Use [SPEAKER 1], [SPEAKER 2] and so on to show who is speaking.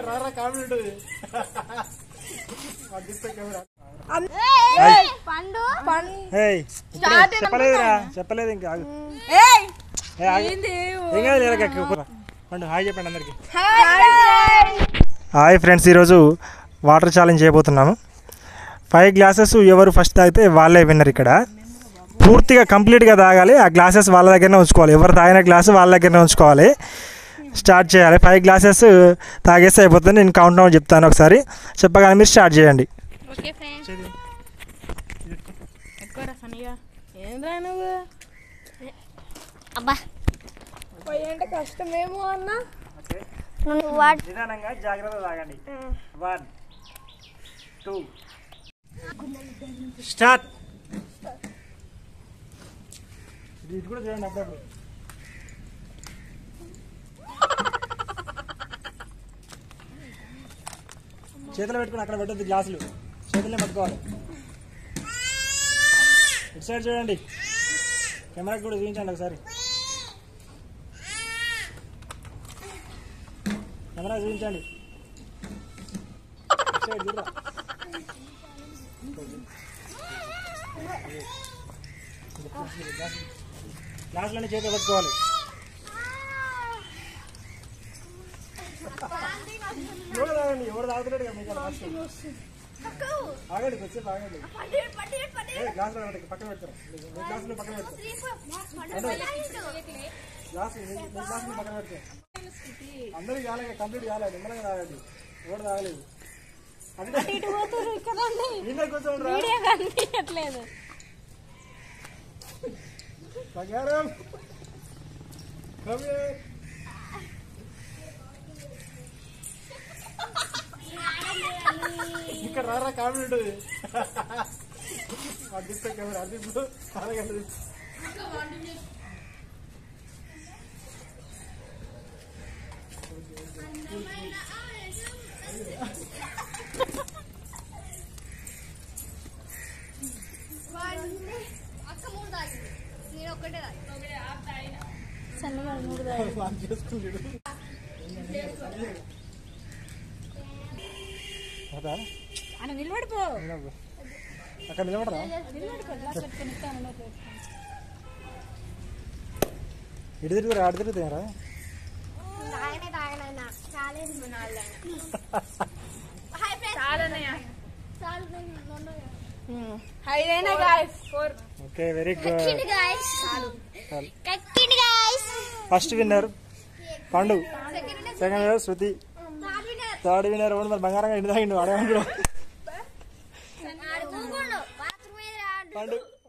[SPEAKER 1] రారా కామెడీ ఉంటుంది అడ్డిస్తే కెమెరా
[SPEAKER 2] పండు
[SPEAKER 1] ఏయ్ ఇప్పుడే చెప్పలేదురా చెప్పలేదు ఇంకా ఆగు. ఏ, ఆగు. ఏం కాదు లేరా కూర పండు హాయ్ చెప్పండి అందరికి హాయ్ ఫ్రెండ్స్ ఈరోజు వాటర్ ఛాలెంజ్ చేయబోతున్నాము ఫైవ్ గ్లాసెస్ ఎవరు ఫస్ట్ తాగితే వాళ్ళే విన్నర్ ఇక్కడ పూర్తిగా కంప్లీట్గా తాగాలి ఆ గ్లాసెస్ వాళ్ళ దగ్గరనే ఉంచుకోవాలి ఎవరు తాగిన గ్లాసు వాళ్ళ దగ్గరనే ఉంచుకోవాలి స్టార్ట్ చేయాలి ఫైవ్ గ్లాసెస్ తాగేస్తే అయిపోతుంది నేను కౌంట్ డౌన్ చెప్తాను ఒకసారి చెప్పగానే మీరు స్టార్ట్ చేయండి
[SPEAKER 2] ఓకే ఫ్రెండ్స్
[SPEAKER 3] ఏంద్రా నువ్వు
[SPEAKER 2] అబ్బా
[SPEAKER 3] అంటే కష్టమేమో అన్నా
[SPEAKER 2] నువ్వు వాట్
[SPEAKER 1] నిదానంగా జాగ్రత్త తాగండి వన్ టూ స్టార్ట్ ఇది కూడా చూడండి అప్పుడప్పుడు చేతులు పెట్టుకుని అక్కడ పెట్టద్దు గ్లాసులు చేతులనే పట్టుకోవాలి ఇటు సైడ్ చూడండి కెమెరాకి కూడా చూపించండి ఒకసారి కెమెరా చూపించండి ఇటు సైడ్ చూడరా గ్లాసులన్నీ చేతులు పట్టుకోవాలి ఎవరు తాగండి ఎవరు తాగుతున్నాడు కదా మీకు లాస్ట్ ఆగండి కొద్దిసేపు ఆగండి ఏ, గ్లాసులో పెట్టండి, పక్కన పెడతారు మీ గ్లాసులో పక్కన పెడతారు గ్లాసు మీ మీ గ్లాసులో పక్కన పెడతారు అందరికి కాలేదు కంప్లీట్ కాలేదు నిమ్మలంగా తాగండి ఎవరు తాగలేదు అంటే ఈయన కూర్చోండి రా.
[SPEAKER 3] కనిపించట్లేదు
[SPEAKER 1] బంగారం Come here. ఇక్కడ రారా కామెడీ ఉంటుంది అడ్డిస్తే కెమెరా అడ్డిస్తూ అలాగే
[SPEAKER 2] అక్క మూడు తాగి నేను ఒక్కటే తాగి
[SPEAKER 1] లాంచ్ చేసుకుంటాడు అదా
[SPEAKER 3] అని నిలబడిపో
[SPEAKER 1] అక్కడ నిలబడరా ఇటు తిరుగురా అటు తిరుగుతారా
[SPEAKER 2] తాగనే తాగనైనా చాలే హాయ్ ఫ్రెండ్స్ చాలు
[SPEAKER 3] హైదైనా guys four
[SPEAKER 1] okay very good
[SPEAKER 2] కక్కిండి గాయ్స్ కక్కిండి guys
[SPEAKER 1] first winner Pandu second winner Shruti third winner ఎవడు మరి బంగారంగా ఇంటి తాగిండు అడగండు
[SPEAKER 2] ఆడుకోకుండా బాత్రూమ్ మీద
[SPEAKER 1] పండు